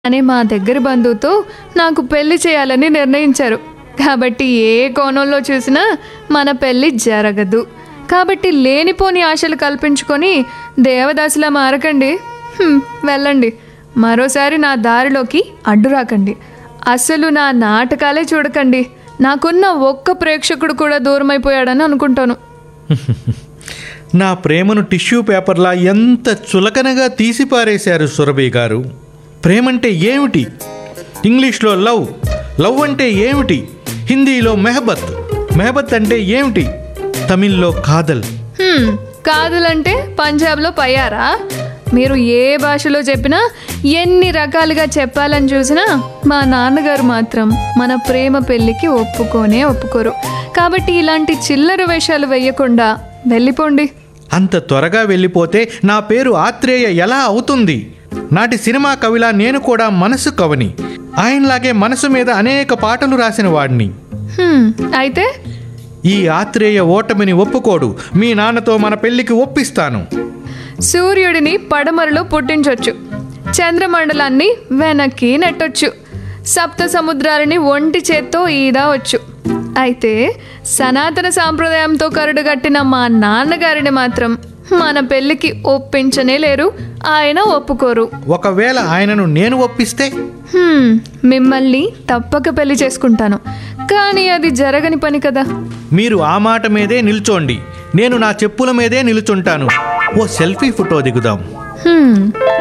అనే మా దగ్గర బంధువుతో నాకు పెళ్లి చేయాలని నిర్ణయించారు కాబట్టి ఏ కోణంలో చూసినా మన పెళ్లి జరగదు కాబట్టి లేనిపోని ఆశలు కల్పించుకొని దేవదాసులా మారకండి హ్మ్, వెళ్ళండి మరోసారి నా దారిలోకి అడ్డు రాకండి అసలు నా నాటకాలే చూడకండి నాకున్న ఒక్క ప్రేక్షకుడు కూడా దూరమైపోయాడని అనుకుంటాను నా ప్రేమను టిష్యూ పేపర్లా ఎంత చులకనగా తీసిపారేశారు సురభి గారు ప్రేమంటే ఏమిటి ఇంగ్లీష్లో లవ్ లవ్ అంటే ఏమిటి హిందీలో మెహబత్ మెహబత్ అంటే ఏమిటి తమిళ్లో కాదల్ హ్మ్, కాదులంటే పంజాబ్లో పయ్యారా మీరు ఏ భాషలో చెప్పినా ఎన్ని రకాలుగా చెప్పాలని చూసినా మా నాన్నగారు మాత్రం మన ప్రేమ పెళ్ళికి ఒప్పుకోనే ఒప్పుకోరు కాబట్టి ఇలాంటి చిల్లర వేషాలు వేయకుండా వెళ్ళిపోండి అంత త్వరగా వెళ్ళిపోతే నా పేరు ఆత్రేయ ఎలా అవుతుంది నాటి సినిమా కవిలా నేను కూడా మనసు కవని ఆయనలాగే మనసు మీద అనేక పాటలు రాసిన వాడిని హ్మ్, అయితే ఈ ఆత్రేయ ఓటమిని ఒప్పుకోడు మీ నాన్నతో మన పెళ్లికి ఒప్పిస్తాను సూర్యుడిని పడమరలో పుట్టించొచ్చు చంద్రమండలాన్ని వెనక్కి నెట్టొచ్చు సప్త సముద్రాలని ఒంటి చేత్తో ఈదవచ్చు అయితే సనాతన సాంప్రదాయంతో కరుడుగట్టిన మా నాన్నగారిని మాత్రం మన పెళ్ళికి ఒప్పించనే లేరు ఆయన ఒప్పుకోరు ఒకవేళ ఆయనను నేను ఒప్పిస్తే హ్మ్, మిమ్మల్ని తప్పక పెళ్లి చేసుకుంటాను కానీ అది జరగని పని కదా మీరు ఆ మాట మీదే నిల్చోండి నేను నా చెప్పుల మీదే నిలుచుంటాను ఓ సెల్ఫీ ఫోటో దిగుదాం హ్మ్,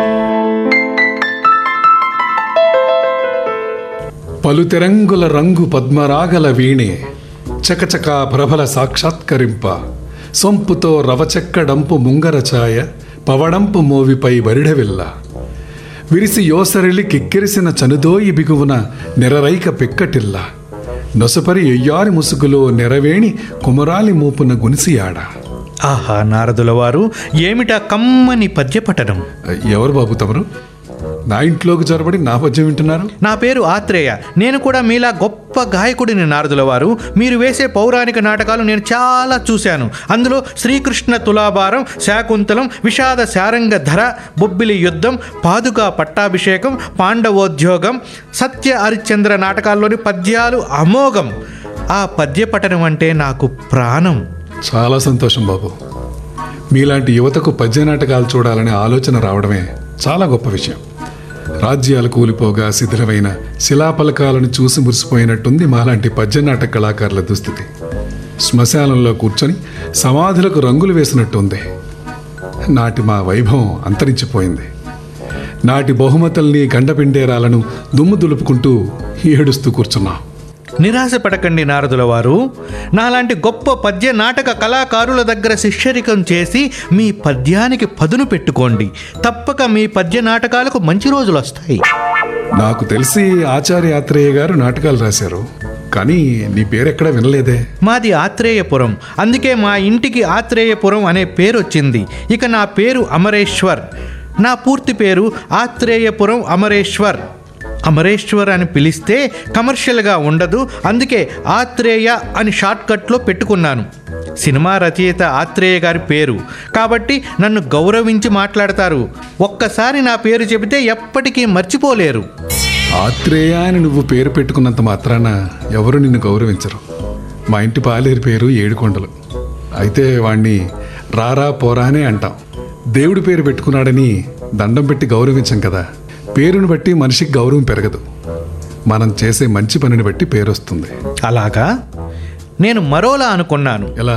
పలుతెరంగుల రంగు పద్మరాగల వీణే చకచకా ప్రభల సాక్షాత్కరింప సొంపుతో రవచెక్కడంపు ముంగర ఛాయ పవడంపు మోవిపై వరిడవిల్ల విరిసి యోసరిలి కిక్కిరిసిన చనుదోయి బిగువున నెరరైక పిక్కటిల్ల నొసపరి ఎయ్యారి ముసుగులో నెరవేణి కుమరాలి మూపున గునిసియాడ ఆహా నారదుల వారు ఏమిటా కమ్మని పద్యపఠనం ఎవరు బాబు తమరు నా ఇంట్లోకి చొరబడి నా పద్యం వింటున్నారు నా పేరు ఆత్రేయ నేను కూడా మీలా గొప్ప గాయకుడిని నారదుల వారు మీరు వేసే పౌరాణిక నాటకాలు నేను చాలా చూశాను అందులో శ్రీకృష్ణ తులాభారం శాకుంతలం విషాద శారంగ ధర బొబ్బిలి యుద్ధం పాదుకా పట్టాభిషేకం పాండవోద్యోగం సత్య హరిశ్చంద్ర నాటకాల్లోని పద్యాలు అమోఘం ఆ పద్యపఠనం అంటే నాకు ప్రాణం చాలా సంతోషం బాబు మీలాంటి యువతకు పద్య నాటకాలు చూడాలనే ఆలోచన రావడమే చాలా గొప్ప విషయం రాజ్యాలు కూలిపోగా శిథిలమైన శిలాపలకాలను చూసి మురిసిపోయినట్టుంది మాలాంటి పద్య నాటక కళాకారుల దుస్థితి శ్మశానంలో కూర్చొని సమాధులకు రంగులు వేసినట్టుంది నాటి మా వైభవం అంతరించిపోయింది నాటి బహుమతుల్ని గండపిండేరాలను దుమ్ము దులుపుకుంటూ ఏడుస్తూ కూర్చున్నాం నిరాశపడకండి నారదుల వారు నాలాంటి గొప్ప పద్య నాటక కళాకారుల దగ్గర శిష్యరికం చేసి మీ పద్యానికి పదును పెట్టుకోండి తప్పక మీ పద్య నాటకాలకు మంచి రోజులు వస్తాయి నాకు తెలిసి ఆచార్య ఆత్రేయ గారు నాటకాలు రాశారు కానీ నీ పేరెక్కడ వినలేదే మాది ఆత్రేయపురం అందుకే మా ఇంటికి ఆత్రేయపురం అనే పేరు వచ్చింది ఇక నా పేరు అమరేశ్వర్ నా పూర్తి పేరు ఆత్రేయపురం అమరేశ్వర్ అమరేశ్వర్ అని పిలిస్తే కమర్షియల్గా ఉండదు అందుకే ఆత్రేయ అని షార్ట్కట్లో పెట్టుకున్నాను సినిమా రచయిత ఆత్రేయ గారి పేరు కాబట్టి నన్ను గౌరవించి మాట్లాడతారు ఒక్కసారి నా పేరు చెబితే ఎప్పటికీ మర్చిపోలేరు ఆత్రేయ అని నువ్వు పేరు పెట్టుకున్నంత మాత్రాన ఎవరు నిన్ను గౌరవించరు మా ఇంటి పాలేరు పేరు ఏడుకొండలు అయితే వాణ్ణి రారా పోరానే అంటాం దేవుడి పేరు పెట్టుకున్నాడని దండం పెట్టి గౌరవించం కదా పేరును బట్టి మనిషికి గౌరవం పెరగదు మనం చేసే మంచి పనిని బట్టి పేరు వస్తుంది అలాగా నేను మరోలా అనుకున్నాను ఎలా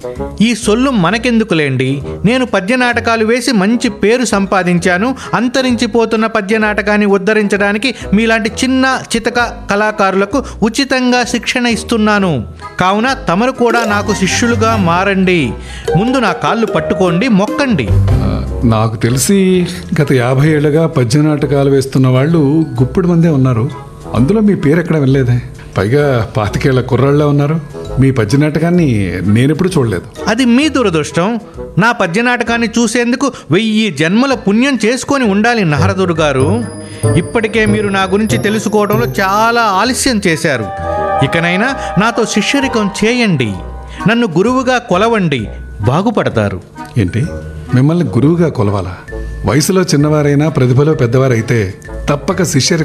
ఈ సొల్లు మనకెందుకులేండి నేను పద్య నాటకాలు వేసి మంచి పేరు సంపాదించాను అంతరించిపోతున్న పద్య నాటకాన్ని ఉద్ధరించడానికి మీలాంటి చిన్న చితక కళాకారులకు ఉచితంగా శిక్షణ ఇస్తున్నాను కావున తమరు కూడా నాకు శిష్యులుగా మారండి ముందు నా కాళ్ళు పట్టుకోండి మొక్కండి ఆ, నాకు తెలిసి గత యాభై ఏళ్ళుగా పద్య నాటకాలు వేస్తున్న వాళ్ళు గుప్పిడి మందే ఉన్నారు అందులో మీ పేరు ఎక్కడ వెళ్ళలేదే పైగా పాతికేళ్ల కుర్రాళ్ళే ఉన్నారు మీ పద్య నాటకాన్ని నేనెప్పుడు చూడలేదు అది మీ దురదృష్టం నా పద్య నాటకాన్ని చూసేందుకు వెయ్యి జన్మల పుణ్యం చేసుకొని ఉండాలి నారదుడు గారు ఇప్పటికే మీరు నా గురించి తెలుసుకోవడంలో చాలా ఆలస్యం చేశారు ఇకనైనా నాతో శిష్యరికం చేయండి నన్ను గురువుగా కొలవండి బాగుపడతారు ఏంటి మిమ్మల్ని గురువుగా కొలవాలా వయసులో చిన్నవారైనా ప్రతిభలో పెద్దవారైతే తప్పక శిష్యరి